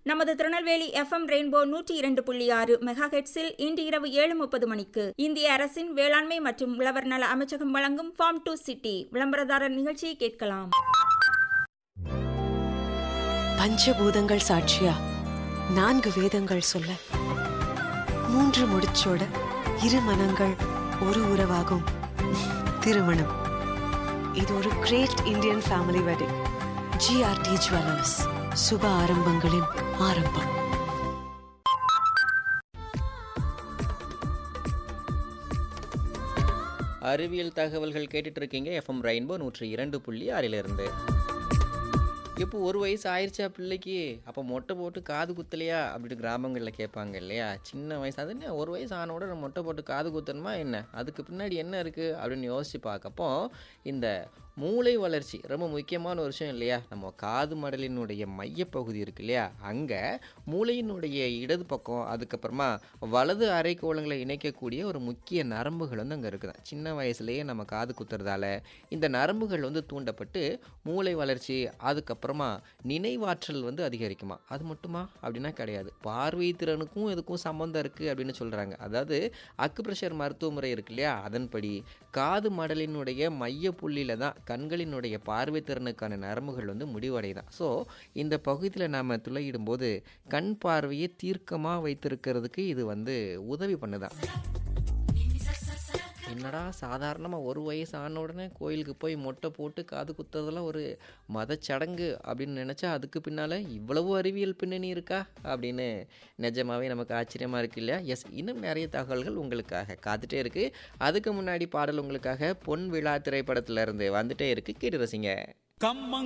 நமது Tirunelveli FM rainbow நூற்றி இரண்டு புள்ளி ஆறு மெகா ஹெட்ஸில் இன்று இரவு ஏழு முப்பது மணிக்கு இந்திய அரசின் வேளாண்மை மற்றும் உழவர் நல அமைச்சகம் வழங்கும் ஃபார்ம் டு சிட்டி விளம்பரதாரர் நிகழ்ச்சியை கேட்கலாம் பஞ்சபூதங்கள் சாட்சியா நான்கு வேதங்கள் சொல்ல மூன்று முடிச்சோட இரு மனங்கள் ஒரு உறவாகும் திருமணம் இது ஒரு great Indian family wedding GRT jewellers சுப ஆரம்பங்களின் ஆரம்பம் அறிவியல் தகவல்கள் கேட்டுட்டு இருக்கீங்க எஃப்எம் ரெயின்போ நூற்றி இரண்டு புள்ளி ஆறிலிருந்து இப்போ ஒரு வயசு ஆயிடுச்சா பிள்ளைக்கு அப்போ மொட்டை போட்டு காது குத்தலையா அப்படின்னு கிராமங்களில் கேட்பாங்க இல்லையா சின்ன வயசு அது என்ன ஒரு வயசு ஆன உடனே மொட்டை போட்டு காது குத்தணுமா என்ன அதுக்கு பின்னாடி என்ன இருக்குது அப்படின்னு யோசிச்சு பார்க்கப்போ இந்த மூளை வளர்ச்சி ரொம்ப முக்கியமான ஒரு விஷயம் இல்லையா நம்ம காது மடலினுடைய மையப்பகுதி இருக்கு இல்லையா அங்கே மூளையினுடைய இடது பக்கம் அதுக்கப்புறமா வலது அரைக்கோளங்களை இணைக்கக்கூடிய ஒரு முக்கிய நரம்புகள் வந்து அங்கே இருக்குதான் சின்ன வயசுலேயே நம்ம காது குத்துறதால இந்த நரம்புகள் வந்து தூண்டப்பட்டு மூளை வளர்ச்சி அதுக்கப்புறமா நினைவாற்றல் வந்து அதிகரிக்குமா அது மட்டுமா அப்படின்னா கிடையாது பார்வை திறனுக்கும் இதுக்கும் சம்மந்தம் இருக்குது அப்படின்னு சொல்கிறாங்க அதாவது அக்குப்ரெஷர் மருத்துவ முறை இருக்கு இல்லையா அதன்படி காது மடலினுடைய மைய புள்ளியில் தான் கண்களினுடைய பார்வை திறனுக்கான நரம்புகள் வந்து முடிவடைதான் ஸோ இந்த பகுதியில் நாம் துளையிடும்போது கண் பார்வையை தீர்க்கமாக வைத்திருக்கிறதுக்கு இது வந்து உதவி பண்ணுதான் என்னடா சாதாரணமாக ஒரு வயசு ஆன உடனே கோயிலுக்கு போய் மொட்டை போட்டு காது குத்துறதெல்லாம் ஒரு மதச்சடங்கு அப்படின்னு நினச்சா அதுக்கு பின்னால் இவ்வளவு அறிவியல் பின்னணி இருக்கா அப்படின்னு நிஜமாவே நமக்கு ஆச்சரியமாக இருக்கு இல்லையா எஸ் இன்னும் நிறைய தகவல்கள் உங்களுக்காக காத்துட்டே இருக்குது அதுக்கு முன்னாடி பாடல் உங்களுக்காக பொன் விழா திரைப்படத்துல இருந்து வந்துட்டே இருக்குது கேட்டு ரசிங்க